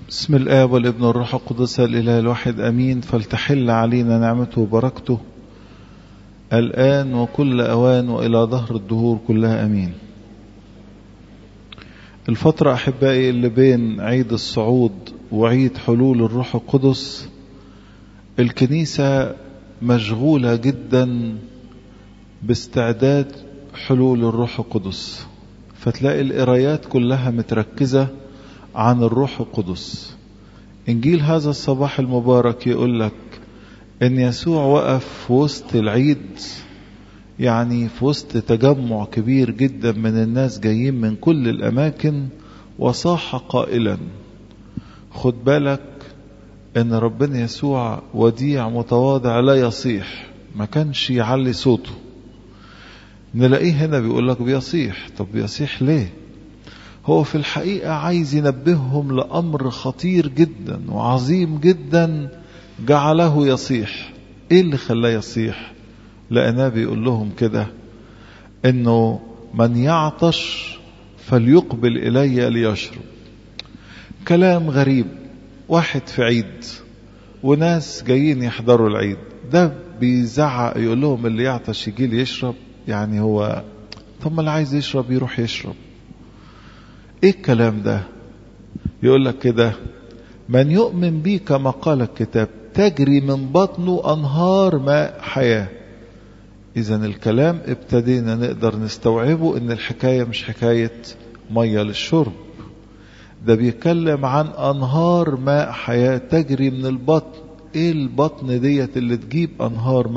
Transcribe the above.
بسم الآب والابن والروح القدس الإله الواحد أمين فلتحل علينا نعمته وبركته الآن وكل أوان وإلى ظهر الدهور كلها أمين الفترة أحبائي اللي بين عيد الصعود وعيد حلول الروح القدس الكنيسة مشغولة جدا باستعداد حلول الروح القدس فتلاقي القرايات كلها متركزة عن الروح القدس إنجيل هذا الصباح المبارك يقول لك إن يسوع وقف في وسط العيد يعني في وسط تجمع كبير جدا من الناس جايين من كل الأماكن وصاح قائلا خد بالك إن ربنا يسوع وديع متواضع لا يصيح ما كانش يعلي صوته نلاقيه هنا بيقول لك بيصيح طب بيصيح ليه هو في الحقيقة عايز ينبههم لأمر خطير جدا وعظيم جدا جعله يصيح ايه اللي خلاه يصيح لأنه بيقول لهم كده انه من يعطش فليقبل إلي ليشرب كلام غريب واحد في عيد وناس جايين يحضروا العيد ده بيزعق يقول لهم اللي يعطش يجي لي يشرب يعني هو طب ما اللي عايز يشرب يروح يشرب ايه الكلام ده يقول لك كده من يؤمن بي كما قال الكتاب تجري من بطنه انهار ماء حياه اذا الكلام ابتدينا نقدر نستوعبه ان الحكايه مش حكايه ميه للشرب ده بيتكلم عن انهار ماء حياه تجري من البطن ايه البطن ديت اللي تجيب انهار